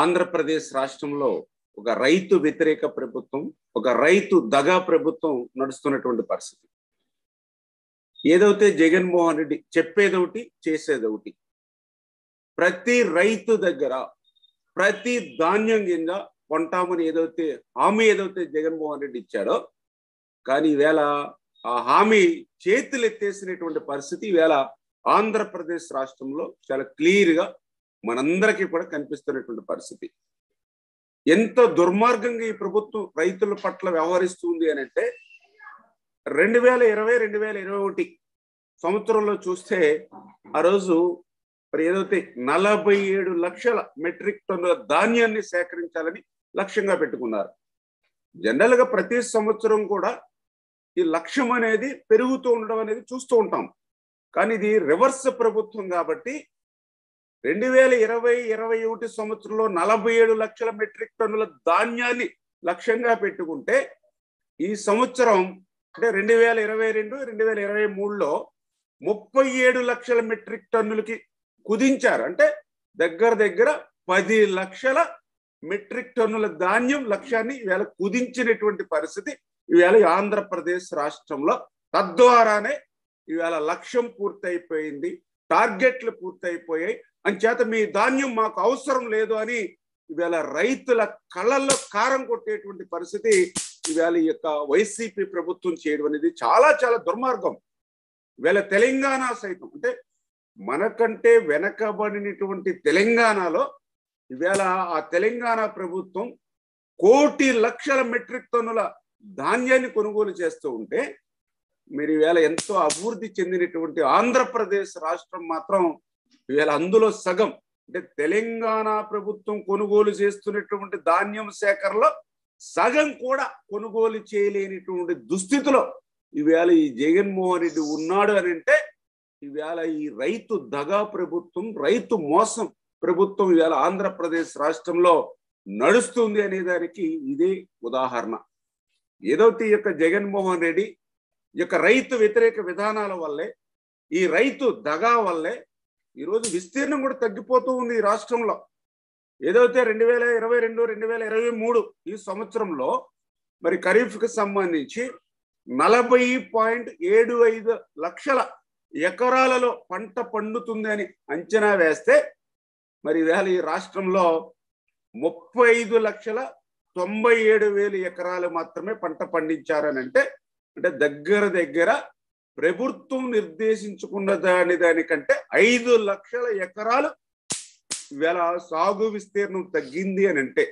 ఆంధ్రప్రదేశ్ రాష్ట్రంలో ఒక రైతు వ్యతిరేక ప్రభుత్వం ఒక రైతు దగా ప్రభుత్వం నడుస్తున్నటువంటి పరిస్థితి ఏదైతే జగన్మోహన్ రెడ్డి చెప్పేదొకటి చేసేదొకటి ప్రతి రైతు దగ్గర ప్రతి ధాన్యం కింద కొంటామని ఏదైతే హామీ ఏదైతే జగన్మోహన్ రెడ్డి ఇచ్చాడో కానీ ఈవేళ ఆ హామీ చేతులు ఎత్తేసినటువంటి పరిస్థితి ఈవేళ ఆంధ్రప్రదేశ్ రాష్ట్రంలో చాలా క్లియర్ గా మనందరికీ కూడా కనిపిస్తున్నటువంటి పరిస్థితి ఎంత దుర్మార్గంగా ఈ ప్రభుత్వం రైతుల పట్ల వ్యవహరిస్తుంది అని అంటే రెండు వేల ఇరవై రెండు వేల ఇరవై ఒకటి సంవత్సరంలో చూస్తే ఆ రోజు మరి ఏదైతే నలభై ఏడు లక్షల మెట్రిక్ టన్నుల ధాన్యాన్ని సేకరించాలని లక్ష్యంగా పెట్టుకున్నారు జనరల్ గా ప్రతి సంవత్సరం కూడా ఈ లక్ష్యం అనేది పెరుగుతూ ఉండడం అనేది చూస్తూ ఉంటాం కానీ ఇది రివర్స్ ప్రభుత్వం కాబట్టి రెండు వేల ఇరవై ఇరవై ఒకటి సంవత్సరంలో నలభై ఏడు లక్షల మెట్రిక్ టన్నుల ధాన్యాన్ని లక్ష్యంగా పెట్టుకుంటే ఈ సంవత్సరం అంటే రెండు వేల ఇరవై రెండు రెండు వేల ఇరవై మూడులో ముప్పై ఏడు లక్షల మెట్రిక్ టన్నులకి కుదించారు అంటే దగ్గర దగ్గర పది లక్షల మెట్రిక్ టన్నుల ధాన్యం లక్ష్యాన్ని ఈవేళ కుదించినటువంటి పరిస్థితి ఈవేళ ఆంధ్రప్రదేశ్ రాష్ట్రంలో తద్వారానే ఈవేళ లక్ష్యం పూర్తయిపోయింది టార్గెట్లు పూర్తయిపోయాయి అంచేత మీ ధాన్యం మాకు అవసరం లేదు అని ఈవేళ రైతుల కళ్ళల్లో కారం కొట్టేటువంటి పరిస్థితి ఈవేళ ఈ యొక్క వైసీపీ ప్రభుత్వం చేయడం అనేది చాలా చాలా దుర్మార్గం ఈవేళ తెలంగాణ సైతం అంటే మనకంటే వెనకబడినటువంటి తెలంగాణలో ఈవేళ ఆ తెలంగాణ ప్రభుత్వం కోటి లక్షల మెట్రిక్ టన్నుల ధాన్యాన్ని కొనుగోలు చేస్తూ ఉంటే మీరు ఈవేళ ఎంతో అభివృద్ధి చెందినటువంటి ఆంధ్రప్రదేశ్ రాష్ట్రం మాత్రం ఈవేళ అందులో సగం అంటే తెలంగాణ ప్రభుత్వం కొనుగోలు చేస్తున్నటువంటి ధాన్యం సేకరణలో సగం కూడా కొనుగోలు చేయలేనిటువంటి దుస్థితిలో ఈవేళ ఈ జగన్మోహన్ రెడ్డి ఉన్నాడు అని అంటే ఈవేళ ఈ రైతు దగా ప్రభుత్వం రైతు మోసం ప్రభుత్వం ఈవేళ ఆంధ్రప్రదేశ్ రాష్ట్రంలో నడుస్తుంది అనే దానికి ఇదే ఉదాహరణ ఏదైతే ఈ యొక్క జగన్మోహన్ రెడ్డి ఈ యొక్క రైతు వ్యతిరేక విధానాల వల్లే ఈ రైతు దగా వల్లే ఈరోజు విస్తీర్ణం కూడా తగ్గిపోతూ ఉంది ఈ రాష్ట్రంలో ఏదైతే రెండు వేల ఇరవై రెండు రెండు వేల ఇరవై మూడు ఈ సంవత్సరంలో మరి ఖరీఫ్కి సంబంధించి నలభై పాయింట్ ఏడు ఐదు లక్షల ఎకరాలలో పంట పండుతుంది అని అంచనా వేస్తే మరి వేళ ఈ రాష్ట్రంలో ముప్పై ఐదు లక్షల తొంభై ఏడు వేలు ఎకరాలు మాత్రమే పంట పండించారని అంటే అంటే దగ్గర దగ్గర ప్రభుత్వం నిర్దేశించుకున్న దాని దానికంటే ఐదు లక్షల ఎకరాలు వేళ సాగు విస్తీర్ణం తగ్గింది అని అంటే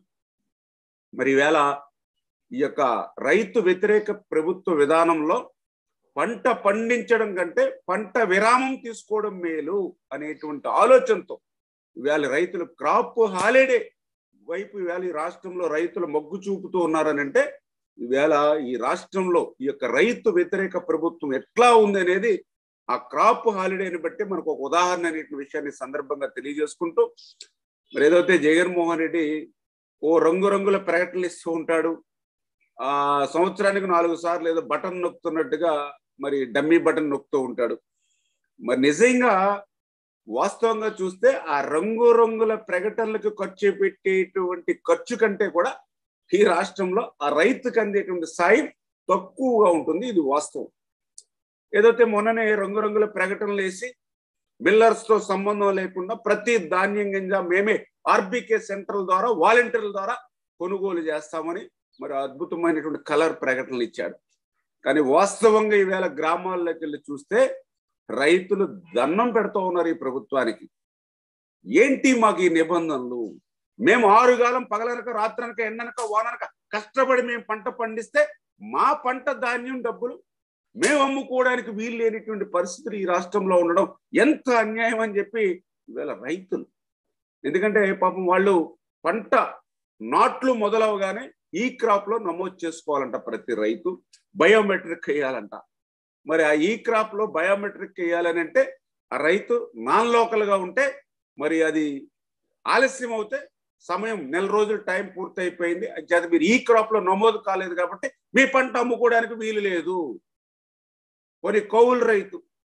మరి వేళ ఈ యొక్క రైతు వ్యతిరేక ప్రభుత్వ విధానంలో పంట పండించడం కంటే పంట విరామం తీసుకోవడం మేలు అనేటువంటి ఆలోచనతో ఇవాళ రైతులు క్రాప్ హాలిడే వైపు ఇవాళ ఈ రాష్ట్రంలో రైతులు మొగ్గు చూపుతూ ఉన్నారని అంటే ఈవేళ ఈ రాష్ట్రంలో ఈ యొక్క రైతు వ్యతిరేక ప్రభుత్వం ఎట్లా ఉంది అనేది ఆ క్రాప్ హాలిడేని బట్టి మనకు ఒక ఉదాహరణ అనే విషయాన్ని సందర్భంగా తెలియజేసుకుంటూ మరి ఏదైతే జగన్మోహన్ రెడ్డి ఓ రంగురంగుల ప్రకటనలు ఇస్తూ ఉంటాడు ఆ సంవత్సరానికి నాలుగు సార్లు ఏదో బటన్ నొక్కుతున్నట్టుగా మరి డమ్మీ బటన్ నొక్కుతూ ఉంటాడు మరి నిజంగా వాస్తవంగా చూస్తే ఆ రంగు రంగుల ప్రకటనలకు ఖర్చు పెట్టేటువంటి ఖర్చు కంటే కూడా ఈ రాష్ట్రంలో ఆ రైతుకు అందేటువంటి సాయం తక్కువగా ఉంటుంది ఇది వాస్తవం ఏదైతే మొన్ననే రంగురంగుల ప్రకటనలు వేసి మిల్లర్స్ తో సంబంధం లేకుండా ప్రతి ధాన్యం గింజ మేమే ఆర్బీకే సెంటర్ల ద్వారా వాలంటీర్ల ద్వారా కొనుగోలు చేస్తామని మరి అద్భుతమైనటువంటి కలర్ ప్రకటనలు ఇచ్చాడు కానీ వాస్తవంగా ఈవేళ గ్రామాల్లోకి వెళ్ళి చూస్తే రైతులు దండం పెడుతూ ఉన్నారు ఈ ప్రభుత్వానికి ఏంటి మాకు ఈ నిబంధనలు మేము ఆరుగాలం పగలనక రాత్రనక ఎండనక వాననక కష్టపడి మేము పంట పండిస్తే మా పంట ధాన్యం డబ్బులు మేము అమ్ముకోవడానికి వీలు లేనిటువంటి పరిస్థితులు ఈ రాష్ట్రంలో ఉండడం ఎంత అన్యాయం అని చెప్పి ఇవాళ రైతులు ఎందుకంటే పాపం వాళ్ళు పంట నాట్లు మొదలవగానే ఈ క్రాప్ లో నమోదు చేసుకోవాలంట ప్రతి రైతు బయోమెట్రిక్ వేయాలంట మరి ఆ ఈ క్రాప్ లో బయోమెట్రిక్ వేయాలని అంటే ఆ రైతు నాన్ లోకల్ గా ఉంటే మరి అది ఆలస్యం అవుతే సమయం నెల రోజులు టైం పూర్తయిపోయింది చేత మీరు ఈ క్రాప్ లో నమోదు కాలేదు కాబట్టి మీ పంట అమ్ముకోవడానికి వీలు లేదు కొన్ని కౌలు రైతు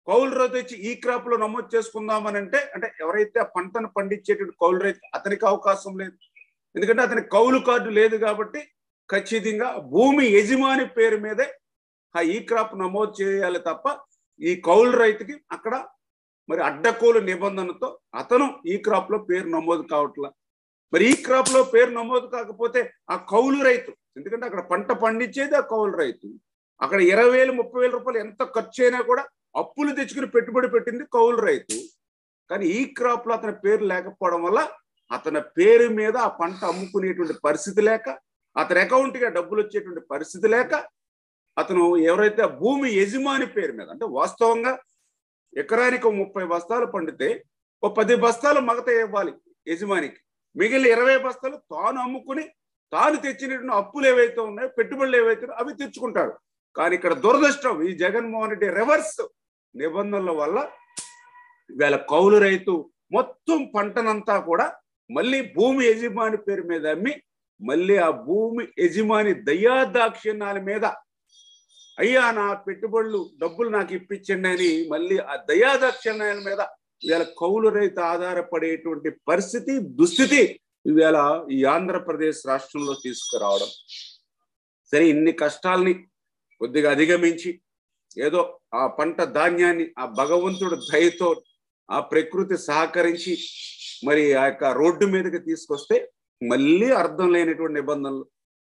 కౌలు రైతు వచ్చి ఈ క్రాప్ లో నమోదు చేసుకుందామని అంటే అంటే ఎవరైతే ఆ పంటను పండించేటువంటి కౌలు రైతు అతనికి అవకాశం లేదు ఎందుకంటే అతనికి కౌలు కార్డు లేదు కాబట్టి ఖచ్చితంగా భూమి యజమాని పేరు మీదే ఆ ఈ క్రాప్ నమోదు చేయాలి తప్ప ఈ కౌలు రైతుకి అక్కడ మరి అడ్డకోలు నిబంధనతో అతను ఈ క్రాప్ లో పేరు నమోదు కావట్లా మరి ఈ క్రాప్ లో పేరు నమోదు కాకపోతే ఆ కౌలు రైతు ఎందుకంటే అక్కడ పంట పండించేది ఆ కౌలు రైతు అక్కడ ఇరవై వేలు ముప్పై వేల రూపాయలు ఎంత ఖర్చు అయినా కూడా అప్పులు తెచ్చుకుని పెట్టుబడి పెట్టింది కౌలు రైతు కానీ ఈ క్రాప్ లో అతని పేరు లేకపోవడం వల్ల అతని పేరు మీద ఆ పంట అమ్ముకునేటువంటి పరిస్థితి లేక అతని అకౌంట్ గా డబ్బులు వచ్చేటువంటి పరిస్థితి లేక అతను ఎవరైతే ఆ భూమి యజమాని పేరు మీద అంటే వాస్తవంగా ఎకరానికి ఒక ముప్పై బస్తాలు పండితే ఒక పది బస్తాలు మగత ఇవ్వాలి యజమానికి మిగిలిన ఇరవై బస్తాలు తాను అమ్ముకుని తాను తెచ్చినటువంటి అప్పులు ఏవైతే ఉన్నాయో పెట్టుబడులు ఏవైతే ఉన్నాయో అవి తెచ్చుకుంటాడు కానీ ఇక్కడ దురదృష్టం ఈ జగన్మోహన్ రెడ్డి రివర్స్ నిబంధనల వల్ల వీళ్ళ కౌలు రైతు మొత్తం పంటనంతా కూడా మళ్ళీ భూమి యజమాని పేరు మీద అమ్మి మళ్ళీ ఆ భూమి యజమాని దయాదాక్షిణ్యాల మీద అయ్యా నా పెట్టుబడులు డబ్బులు నాకు ఇప్పించండి అని మళ్ళీ ఆ దయాదాక్షిణ్యాల మీద ఇవాళ కౌలు రైతు ఆధారపడేటువంటి పరిస్థితి దుస్థితి ఇవాళ ఈ ఆంధ్రప్రదేశ్ రాష్ట్రంలో తీసుకురావడం సరే ఇన్ని కష్టాల్ని కొద్దిగా అధిగమించి ఏదో ఆ పంట ధాన్యాన్ని ఆ భగవంతుడు దయతో ఆ ప్రకృతి సహకరించి మరి ఆ యొక్క రోడ్డు మీదకి తీసుకొస్తే మళ్ళీ అర్థం లేనటువంటి నిబంధనలు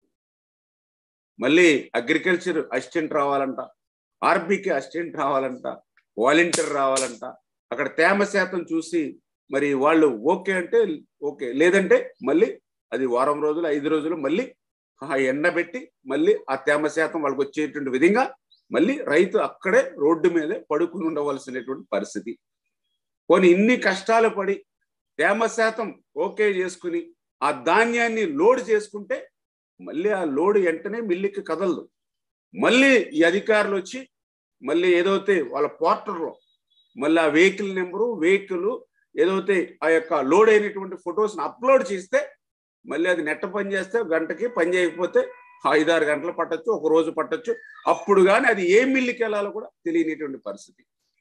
మళ్ళీ అగ్రికల్చర్ అసిస్టెంట్ రావాలంట ఆర్బీకి అసిస్టెంట్ రావాలంట వాలంటీర్ రావాలంట అక్కడ తేమ శాతం చూసి మరి వాళ్ళు ఓకే అంటే ఓకే లేదంటే మళ్ళీ అది వారం రోజులు ఐదు రోజులు మళ్ళీ ఆ ఎండబెట్టి మళ్ళీ ఆ తేమ శాతం వాళ్ళకి వచ్చేటువంటి విధంగా మళ్ళీ రైతు అక్కడే రోడ్డు మీదే పడుకుని ఉండవలసినటువంటి పరిస్థితి కొన్ని ఇన్ని కష్టాలు పడి తేమ శాతం ఓకే చేసుకుని ఆ ధాన్యాన్ని లోడ్ చేసుకుంటే మళ్ళీ ఆ లోడ్ వెంటనే మిల్లికి కదలదు మళ్ళీ ఈ అధికారులు వచ్చి మళ్ళీ ఏదైతే వాళ్ళ పోర్టర్లో మళ్ళీ ఆ వెహికల్ నెంబరు వెహికల్ ఏదైతే ఆ యొక్క లోడ్ అయినటువంటి ఫొటోస్ని అప్లోడ్ చేస్తే మళ్ళీ అది నెట్ట పని చేస్తే గంటకి పని చేయకపోతే ఐదారు గంటలు పట్టచ్చు ఒక రోజు పట్టచ్చు అప్పుడు కానీ అది ఏ మిల్లుకి వెళ్ళాలో కూడా తెలియనిటువంటి పరిస్థితి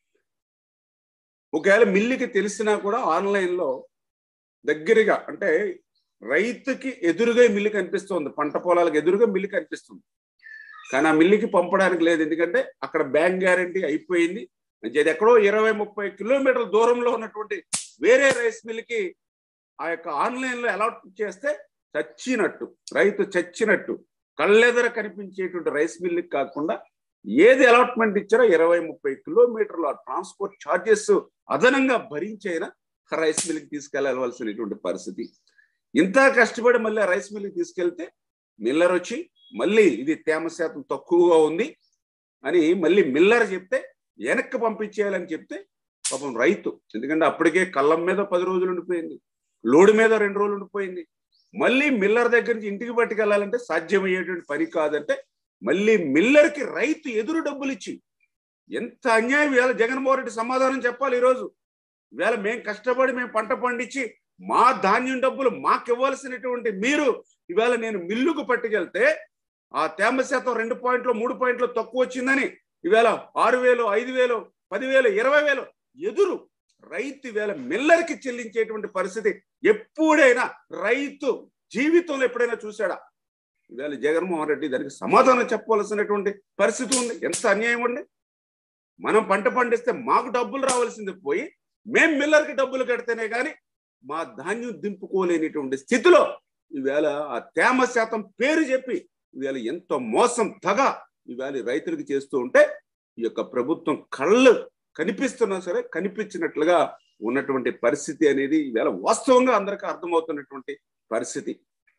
ఒకవేళ మిల్లుకి తెలిసినా కూడా ఆన్లైన్లో దగ్గరగా అంటే రైతుకి ఎదురుగా మిల్లు కనిపిస్తుంది పంట పొలాలకు ఎదురుగా మిల్లు కనిపిస్తుంది కానీ ఆ మిల్లుకి పంపడానికి లేదు ఎందుకంటే అక్కడ బ్యాంక్ గ్యారంటీ అయిపోయింది అది ఎక్కడో ఇరవై ముప్పై కిలోమీటర్ల దూరంలో ఉన్నటువంటి వేరే రైస్ మిల్కి ఆ యొక్క ఆన్లైన్లో అలాట్ చేస్తే చచ్చినట్టు రైతు చచ్చినట్టు కళ్ళెదర కనిపించేటువంటి రైస్ మిల్లుకి కాకుండా ఏది అలాట్మెంట్ ఇచ్చారో ఇరవై ముప్పై కిలోమీటర్ల ట్రాన్స్పోర్ట్ ఛార్జెస్ అదనంగా భరించైనా రైస్ మిల్కి తీసుకెళ్లవలసినటువంటి పరిస్థితి ఇంత కష్టపడి మళ్ళీ రైస్ మిల్కి తీసుకెళ్తే మిల్లర్ వచ్చి మళ్ళీ ఇది తేమ శాతం తక్కువగా ఉంది అని మళ్ళీ మిల్లర్ చెప్తే వెనక్కి పంపించేయాలని చెప్తే పాపం రైతు ఎందుకంటే అప్పటికే కళ్ళం మీద పది రోజులు ఉండిపోయింది లోడ్ మీద రెండు రోజులు ఉండిపోయింది మళ్ళీ మిల్లర్ దగ్గర నుంచి ఇంటికి పట్టుకెళ్ళాలంటే సాధ్యమయ్యేటువంటి పని కాదంటే మళ్ళీ మిల్లర్కి రైతు ఎదురు డబ్బులు ఇచ్చి ఎంత అన్యాయం వేళ జగన్మోహన్ రెడ్డి సమాధానం చెప్పాలి ఈరోజు వేళ మేము కష్టపడి మేము పంట పండించి మా ధాన్యం డబ్బులు మాకు ఇవ్వాల్సినటువంటి మీరు ఇవాళ నేను మిల్లుకు పట్టుకెళ్తే ఆ తేమ శాతం రెండు పాయింట్లు మూడు పాయింట్లు తక్కువ వచ్చిందని ఈవేళ ఆరు వేలు ఐదు వేలు పదివేలు ఇరవై వేలు ఎదురు రైతు ఈవేళ మిల్లర్కి చెల్లించేటువంటి పరిస్థితి ఎప్పుడైనా రైతు జీవితంలో ఎప్పుడైనా చూశాడా ఈవేళ జగన్మోహన్ రెడ్డి దానికి సమాధానం చెప్పవలసినటువంటి పరిస్థితి ఉంది ఎంత అన్యాయం అండి మనం పంట పండిస్తే మాకు డబ్బులు రావాల్సింది పోయి మేం మిల్లర్కి డబ్బులు కడితేనే కానీ మా ధాన్యం దింపుకోలేనిటువంటి స్థితిలో ఈవేళ ఆ తేమ శాతం పేరు చెప్పి ఈవేళ ఎంతో మోసం తగ ఈవేళ రైతులకు చేస్తూ ఉంటే ఈ యొక్క ప్రభుత్వం కళ్ళు కనిపిస్తున్నా సరే కనిపించినట్లుగా ఉన్నటువంటి పరిస్థితి అనేది ఈవేళ వాస్తవంగా అందరికీ అర్థమవుతున్నటువంటి పరిస్థితి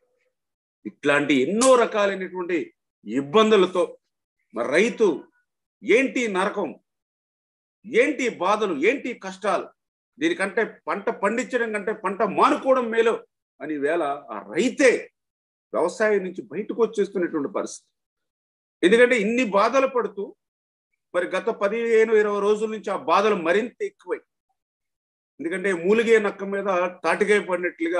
ఇట్లాంటి ఎన్నో రకాలైనటువంటి ఇబ్బందులతో మరి రైతు ఏంటి నరకం ఏంటి బాధలు ఏంటి కష్టాలు దీనికంటే పంట పండించడం కంటే పంట మానుకోవడం మేలు అని వేళ ఆ రైతే వ్యవసాయం నుంచి బయటకు వచ్చేస్తున్నటువంటి పరిస్థితి ఎందుకంటే ఇన్ని బాధలు పడుతూ మరి గత పదిహేను ఇరవై రోజుల నుంచి ఆ బాధలు మరింత ఎక్కువై ఎందుకంటే మూలిగే నక్క మీద తాటికాయ పడినట్లుగా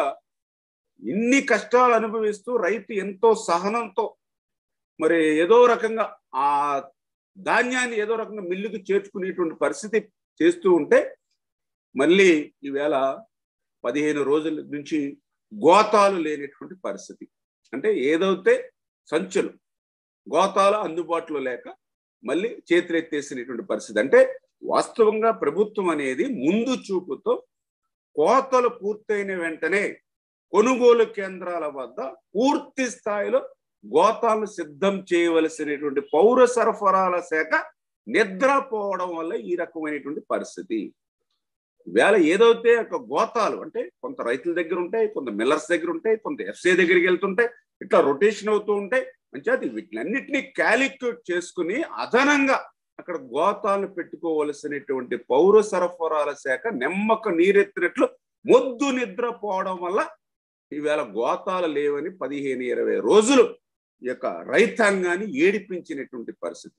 ఇన్ని కష్టాలు అనుభవిస్తూ రైతు ఎంతో సహనంతో మరి ఏదో రకంగా ఆ ధాన్యాన్ని ఏదో రకంగా మిల్లుకు చేర్చుకునేటువంటి పరిస్థితి చేస్తూ ఉంటే మళ్ళీ ఈవేళ పదిహేను రోజుల నుంచి గోతాలు లేనటువంటి పరిస్థితి అంటే ఏదైతే సంచులు గోతాలు అందుబాటులో లేక మళ్ళీ చేతులెత్తేసినటువంటి పరిస్థితి అంటే వాస్తవంగా ప్రభుత్వం అనేది ముందు చూపుతో కోతలు పూర్తయిన వెంటనే కొనుగోలు కేంద్రాల వద్ద పూర్తి స్థాయిలో గోతాలను సిద్ధం చేయవలసినటువంటి పౌర సరఫరాల శాఖ నిద్రపోవడం వల్ల ఈ రకమైనటువంటి పరిస్థితి వేళ ఏదైతే ఒక గోతాలు అంటే కొంత రైతుల దగ్గర ఉంటాయి కొంత మిల్లర్స్ దగ్గర ఉంటాయి కొంత ఎఫ్సీ దగ్గరికి వెళ్తుంటాయి ఇట్లా రొటేషన్ అవుతూ ఉంటాయి మంచిది వీటినన్నిటినీ క్యాలిక్యులేట్ చేసుకుని అదనంగా అక్కడ గోతాలను పెట్టుకోవలసినటువంటి పౌర సరఫరాల శాఖ నెమ్మక నీరెత్తినట్లు మొద్దు నిద్రపోవడం వల్ల ఈవేళ గోతాలు లేవని పదిహేను ఇరవై రోజులు ఈ యొక్క రైతాంగాన్ని ఏడిపించినటువంటి పరిస్థితి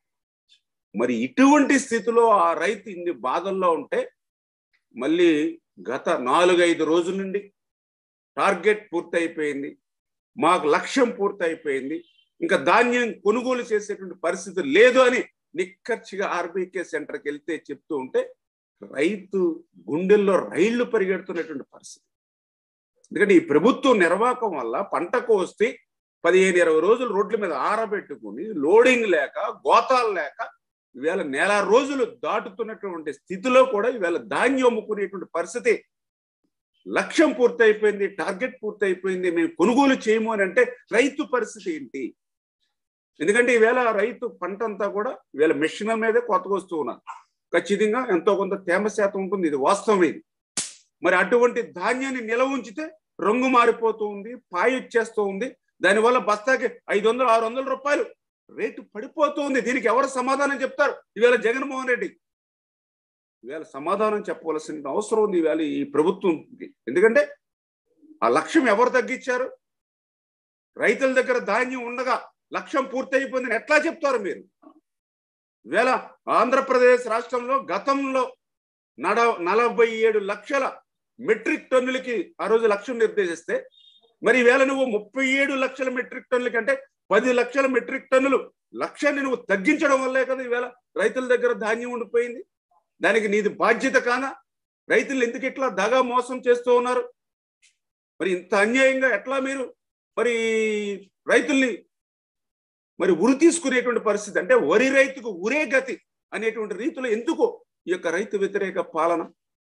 మరి ఇటువంటి స్థితిలో ఆ రైతు ఇన్ని బాధల్లో ఉంటే మళ్ళీ గత నాలుగైదు రోజుల నుండి టార్గెట్ పూర్తయిపోయింది మాకు లక్ష్యం పూర్తయిపోయింది ఇంకా ధాన్యం కొనుగోలు చేసేటువంటి పరిస్థితి లేదు అని నిక్కచ్చిగా ఆర్బీకే సెంటర్కి వెళ్తే చెప్తూ ఉంటే రైతు గుండెల్లో రైళ్లు పరిగెడుతున్నటువంటి పరిస్థితి ఎందుకంటే ఈ ప్రభుత్వం నిర్వాహకం వల్ల పంట కోస్తే పదిహేను ఇరవై రోజులు రోడ్ల మీద ఆరబెట్టుకుని లోడింగ్ లేక గోతాలు లేక ఈవేళ నెల రోజులు దాటుతున్నటువంటి స్థితిలో కూడా ఈవేళ ధాన్యం అమ్ముకునేటువంటి పరిస్థితి లక్ష్యం పూర్తయిపోయింది టార్గెట్ పూర్తయిపోయింది మేము కొనుగోలు చేయము అని అంటే రైతు పరిస్థితి ఏంటి ఎందుకంటే ఈవేళ రైతు పంట అంతా కూడా ఈవేళ మిషన్ మీదే కొత్తగా వస్తూ ఉన్నారు ఖచ్చితంగా ఎంతో కొంత తేమ శాతం ఉంటుంది ఇది వాస్తవం ఇది మరి అటువంటి ధాన్యాన్ని నిలవ ఉంచితే రంగు మారిపోతూ ఉంది పాయ వచ్చేస్తూ ఉంది దానివల్ల బస్తాకి ఐదు వందలు ఆరు వందల రూపాయలు రేటు పడిపోతూ ఉంది దీనికి ఎవరు సమాధానం చెప్తారు ఈవేళ జగన్మోహన్ రెడ్డి ఈవేళ సమాధానం చెప్పవలసిన అవసరం ఉంది ఈవేళ ఈ ప్రభుత్వంకి ఎందుకంటే ఆ లక్ష్యం ఎవరు తగ్గించారు రైతుల దగ్గర ధాన్యం ఉండగా లక్ష్యం పూర్తయిపోయిందని ఎట్లా చెప్తారు మీరు ఈవేళ ఆంధ్రప్రదేశ్ రాష్ట్రంలో గతంలో నడ నలభై ఏడు లక్షల మెట్రిక్ టన్నులకి ఆ రోజు లక్ష్యం నిర్దేశిస్తే మరి ఈవేళ నువ్వు ముప్పై ఏడు లక్షల మెట్రిక్ టన్నులకి అంటే పది లక్షల మెట్రిక్ టన్నులు లక్ష్యాన్ని నువ్వు తగ్గించడం వల్లే కదా ఈవేళ రైతుల దగ్గర ధాన్యం ఉండిపోయింది దానికి నీది బాధ్యత కానా రైతులు ఎందుకు ఇట్లా దగా మోసం చేస్తూ ఉన్నారు మరి ఇంత అన్యాయంగా ఎట్లా మీరు మరి రైతుల్ని మరి ఉరి తీసుకునేటువంటి పరిస్థితి అంటే వరి రైతుకు ఉరే గతి అనేటువంటి రీతిలో ఎందుకు ఈ యొక్క రైతు వ్యతిరేక పాలన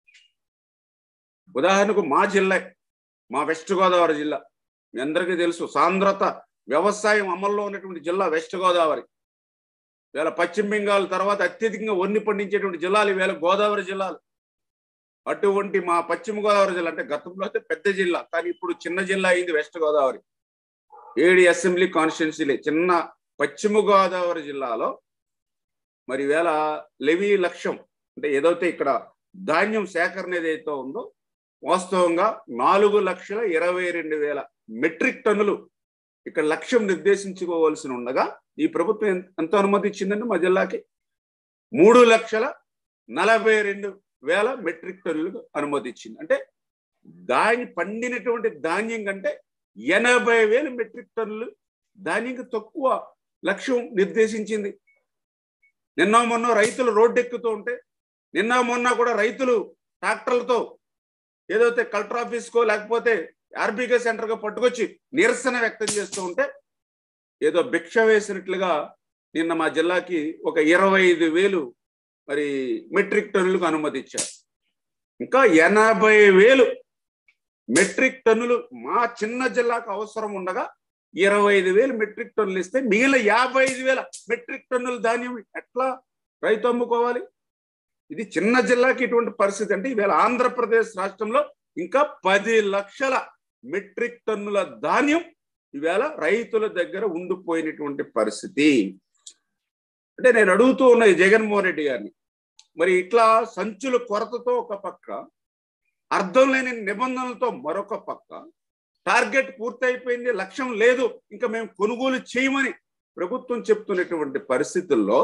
ఉదాహరణకు మా జిల్లా మా వెస్ట్ గోదావరి జిల్లా మీ అందరికీ తెలుసు సాంద్రత వ్యవసాయం అమల్లో ఉన్నటువంటి జిల్లా వెస్ట్ గోదావరి వేళ పశ్చిమ బెంగాల్ తర్వాత అత్యధికంగా వన్ని పండించేటువంటి జిల్లాలు ఈవేళ గోదావరి జిల్లాలు అటువంటి మా పశ్చిమ గోదావరి జిల్లా అంటే గతంలో అయితే పెద్ద జిల్లా కానీ ఇప్పుడు చిన్న జిల్లా అయింది వెస్ట్ గోదావరి ఏడు అసెంబ్లీ కాన్స్టిట్యున్సీలే చిన్న పశ్చిమ గోదావరి జిల్లాలో మరి వేళ లెవీ లక్ష్యం అంటే ఏదైతే ఇక్కడ ధాన్యం సేకరణ ఏదైతే ఉందో వాస్తవంగా నాలుగు లక్షల ఇరవై రెండు వేల మెట్రిక్ టన్నులు ఇక్కడ లక్ష్యం నిర్దేశించుకోవాల్సి ఉండగా ఈ ప్రభుత్వం ఎంత అనుమతి ఇచ్చిందండి మా జిల్లాకి మూడు లక్షల నలభై రెండు వేల మెట్రిక్ టన్నులకు అనుమతి ఇచ్చింది అంటే దాని పండినటువంటి ధాన్యం కంటే ఎనభై వేల మెట్రిక్ టన్నులు ధాన్యంకి తక్కువ లక్ష్యం నిర్దేశించింది నిన్న మొన్న రైతులు రోడ్డెక్కుతూ ఉంటే నిన్న మొన్న కూడా రైతులు ట్రాక్టర్లతో ఏదైతే కలెక్టర్ ఆఫీస్కో లేకపోతే ఆర్బీకే సెంటర్గా పట్టుకొచ్చి నిరసన వ్యక్తం చేస్తూ ఉంటే ఏదో భిక్ష వేసినట్లుగా నిన్న మా జిల్లాకి ఒక ఇరవై ఐదు వేలు మరి మెట్రిక్ టన్నులకు అనుమతి ఇచ్చారు ఇంకా ఎనభై వేలు మెట్రిక్ టన్నులు మా చిన్న జిల్లాకు అవసరం ఉండగా ఇరవై ఐదు వేలు మెట్రిక్ టన్నులు ఇస్తే మిగిలిన యాభై ఐదు వేల మెట్రిక్ టన్నుల ధాన్యం ఎట్లా రైతు అమ్ముకోవాలి ఇది చిన్న జిల్లాకి ఇటువంటి పరిస్థితి అంటే ఈవేళ ఆంధ్రప్రదేశ్ రాష్ట్రంలో ఇంకా పది లక్షల మెట్రిక్ టన్నుల ధాన్యం ఈవేళ రైతుల దగ్గర ఉండిపోయినటువంటి పరిస్థితి అంటే నేను అడుగుతూ ఉన్న ఈ జగన్మోహన్ రెడ్డి గారిని మరి ఇట్లా సంచుల కొరతతో ఒక పక్క అర్థం లేని నిబంధనలతో మరొక పక్క టార్గెట్ పూర్తయిపోయింది లక్ష్యం లేదు ఇంకా మేము కొనుగోలు చేయమని ప్రభుత్వం చెప్తున్నటువంటి పరిస్థితుల్లో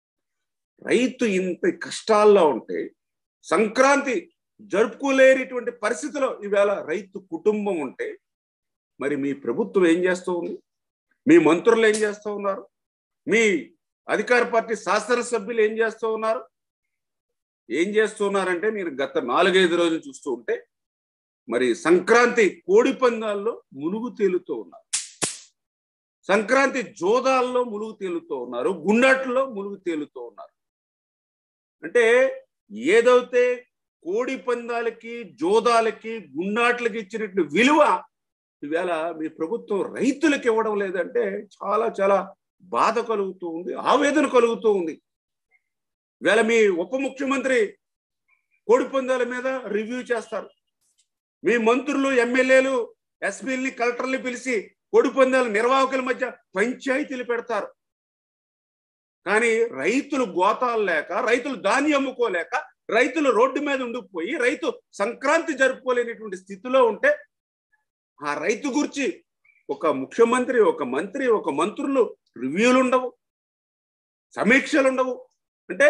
రైతు ఇంత కష్టాల్లో ఉంటే సంక్రాంతి జరుపుకోలేనిటువంటి పరిస్థితిలో ఈవేళ రైతు కుటుంబం ఉంటే మరి మీ ప్రభుత్వం ఏం చేస్తూ ఉంది మీ మంత్రులు ఏం చేస్తూ ఉన్నారు మీ అధికార పార్టీ శాసనసభ్యులు ఏం చేస్తూ ఉన్నారు ఏం చేస్తున్నారంటే నేను గత నాలుగైదు రోజులు చూస్తూ ఉంటే మరి సంక్రాంతి కోడి పందాల్లో మునుగు తేలుతూ ఉన్నారు సంక్రాంతి జోదాల్లో మునుగు తేలుతూ ఉన్నారు గుండాట్లో మునుగు తేలుతూ ఉన్నారు అంటే ఏదైతే కోడి పందాలకి జోదాలకి గుండాట్లకి ఇచ్చినట్టు విలువ ఈవేళ మీ ప్రభుత్వం రైతులకు ఇవ్వడం లేదంటే చాలా చాలా బాధ కలుగుతూ ఉంది ఆవేదన కలుగుతూ ఉంది వేళ మీ ఉప ముఖ్యమంత్రి కోడి పందాల మీద రివ్యూ చేస్తారు మీ మంత్రులు ఎమ్మెల్యేలు ఎస్పీల్ని కలెక్టర్ని పిలిచి కోడి పందాల నిర్వాహకుల మధ్య పంచాయతీలు పెడతారు కానీ రైతులు గోతాలు లేక రైతులు ధాన్యం అమ్ముకోలేక రైతులు రోడ్డు మీద ఉండిపోయి రైతు సంక్రాంతి జరుపుకోలేనటువంటి స్థితిలో ఉంటే ఆ రైతు గురించి ఒక ముఖ్యమంత్రి ఒక మంత్రి ఒక మంత్రులు రివ్యూలు ఉండవు సమీక్షలు ఉండవు అంటే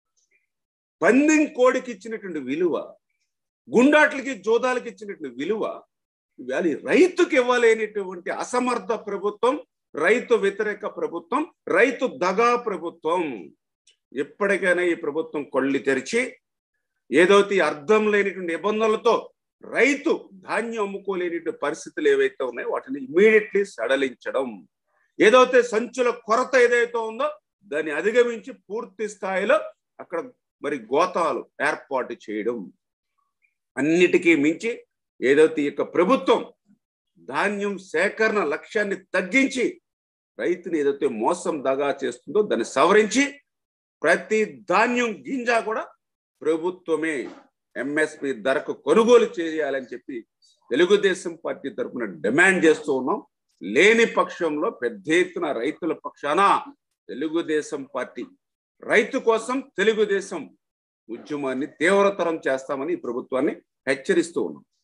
పందెం కోడికి ఇచ్చినటువంటి విలువ గుండాట్లకి జోదాలకి ఇచ్చినటువంటి విలువ ఇవాళ ఈ రైతుకి ఇవ్వలేనటువంటి అసమర్థ ప్రభుత్వం రైతు వ్యతిరేక ప్రభుత్వం రైతు దగా ప్రభుత్వం ఎప్పటికైనా ఈ ప్రభుత్వం కళ్ళు తెరిచి ఏదైతే ఈ అర్థం లేనిటువంటి నిబంధనలతో రైతు ధాన్యం అమ్ముకోలేని పరిస్థితులు ఏవైతే ఉన్నాయో వాటిని ఇమీడియట్లీ సడలించడం ఏదైతే సంచుల కొరత ఏదైతే ఉందో దాన్ని అధిగమించి పూర్తి స్థాయిలో అక్కడ మరి గోతాలు ఏర్పాటు చేయడం అన్నిటికీ మించి ఏదైతే ఈ యొక్క ప్రభుత్వం ధాన్యం సేకరణ లక్ష్యాన్ని తగ్గించి రైతుని ఏదైతే మోసం దగా చేస్తుందో దాన్ని సవరించి ప్రతి ధాన్యం గింజ కూడా ప్రభుత్వమే ఎంఎస్పి ధరకు కొనుగోలు చేయాలని చెప్పి తెలుగుదేశం పార్టీ తరఫున డిమాండ్ చేస్తూ ఉన్నాం లేని పక్షంలో పెద్ద ఎత్తున రైతుల పక్షాన తెలుగుదేశం పార్టీ రైతు కోసం తెలుగుదేశం ఉద్యమాన్ని తీవ్రతరం చేస్తామని ప్రభుత్వాన్ని హెచ్చరిస్తూ ఉన్నాం